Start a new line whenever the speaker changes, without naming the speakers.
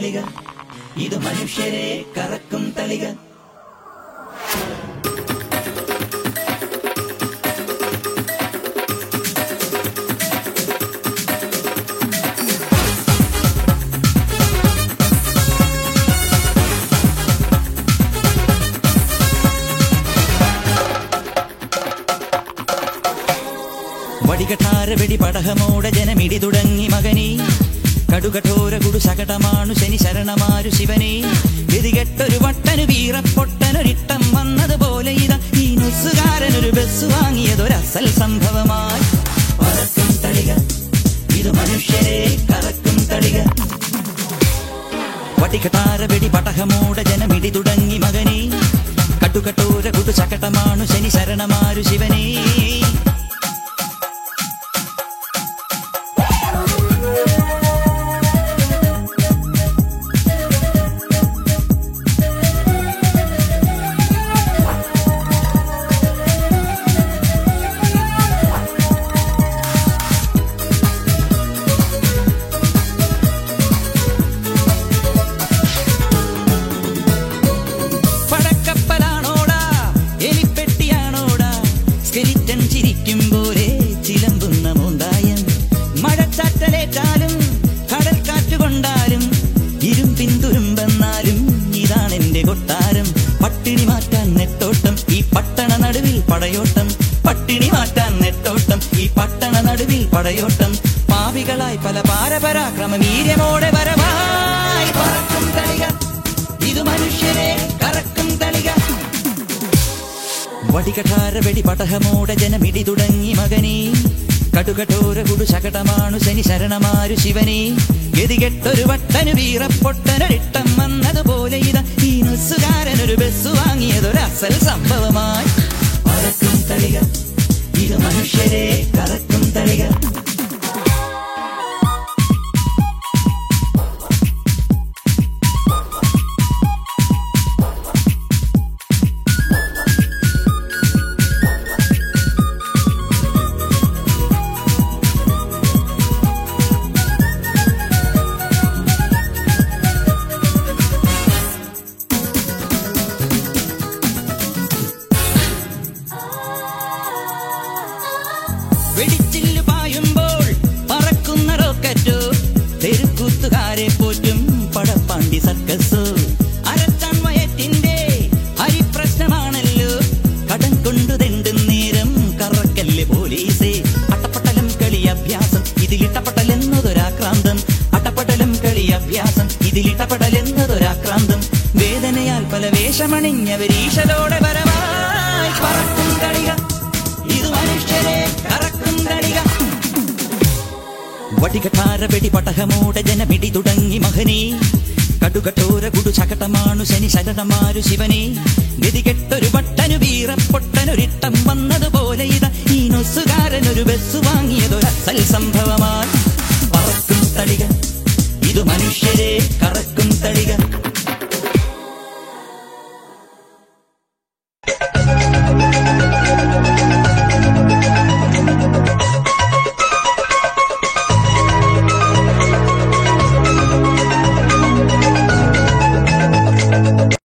തളിക ഇത് മനുഷ്യരെ കറക്കും തളിക വടികഠാര വെടി പടഹമോടെ ജനമിടി തുടങ്ങി മകനി കടുകഠോര കുടു ശകടമാണു ശനി ശരണമാരു ശിവനെ ഗതികെട്ടൊരു വട്ടനു വീറപ്പൊട്ടനൊരിട്ടം വന്നതുപോലെ ഇതാ ഈ നുസുകാരനൊരു ബസ് വാങ്ങിയതൊരസൽ സംഭവമായി പറക്കും തളിക ഇത് മനുഷ്യരെ കറക്കും തളിക വടികഠാര വെടി പടഹമോടെ ജനമിടി തുടങ്ങി മകനെ കട്ടുകട്ടോര കുടു ശകടമാണു ശനി ശരണമാരു ശിവനേ പടക്കപ്പലാണോടാ എലിപ്പെട്ടിയാണോടാ സ്കെലിറ്റൻ ചിരിക്കും പോലെ ചിലമ്പുന്ന മൂന്തായം മഴച്ചാറ്റലേറ്റാലും കടൽ കാറ്റുകൊണ്ടാലും ഇരുമ്പിൻ തുരുമ്പെന്നാലും ഇതാണ് എന്റെ കൊട്ടാരം പട്ടിണി മാറ്റാൻ നെട്ടോട്ടം ഈ പട്ടണ നടുവിൽ പടയോട്ടം പട്ടിണി മാറ്റാൻ നെട്ടോട്ടം ഈ പട്ടണ നടുവിൽ പടയോട്ടം പാവികളായി പല പാരപരാക്രമ വീര്യമോടെ വരവായി പറക്കും തളിക ഇത് മനുഷ്യരെ കറക്കും തളിക വടികഠാര വെടി പടഹമോടെ ജനമിടി തുടങ്ങി മകനെ കടുകഠോര കുടു ശകടമാണു ശനി ശരണമാരു ശിവനെ ഗതികെട്ടൊരു വട്ടനു വീറപ്പൊട്ടനൊരിട്ടം വന്നതുപോലെ ഇതാ ഈ നുസുകാരനൊരു ബസ് വാങ്ങിയതൊരു അസൽ സംഭവമായി പറക്കും തളിക ഇത് മനുഷ്യരെ കറക്കും തളിക വെടിച്ചില്ലു പായുമ്പോൾ പറക്കുന്ന റോക്കറ്റോ തെരുക്കൂത്തുകാരെ പോറ്റും പടപ്പാണ്ടി സർക്കസോ അരച്ചാൻ വയറ്റിന്റെ ഹരിപ്രശ്നമാണല്ലോ കടം കൊണ്ടു തെണ്ടും നേരം കറക്കല്ലേ പോലീസേ അട്ടപ്പട്ടലം കളി അഭ്യാസം ഇതിലിട്ടപ്പട്ടലെന്നതൊരാക്രാന്തം അട്ടപ്പട്ടലം കളി അഭ്യാസം ഇതിലിട്ടപ്പടലെന്നതൊരാക്രാന്തം വേദനയാൽ പല വേഷമണിഞ്ഞവരീശലോടെ വരവായി പറക്കും കളിക ഇത് മനുഷ്യരെ കറക്കും കളിക വടികഠാര വെടി പടഹമോടെ ജനമിടി തുടങ്ങി മഹനേ കടുകഠോര കുടു ശകടമാണു ശനി ശരണമാരു ശിവനെ ഗതികെട്ടൊരു പട്ടനു വീറപ്പൊട്ടനൊരിട്ടം വന്നതുപോലെ ഇതാ ഈ നൊസുകാരനൊരു ബസ് വാങ്ങിയതൊരസൽ സംഭവമാ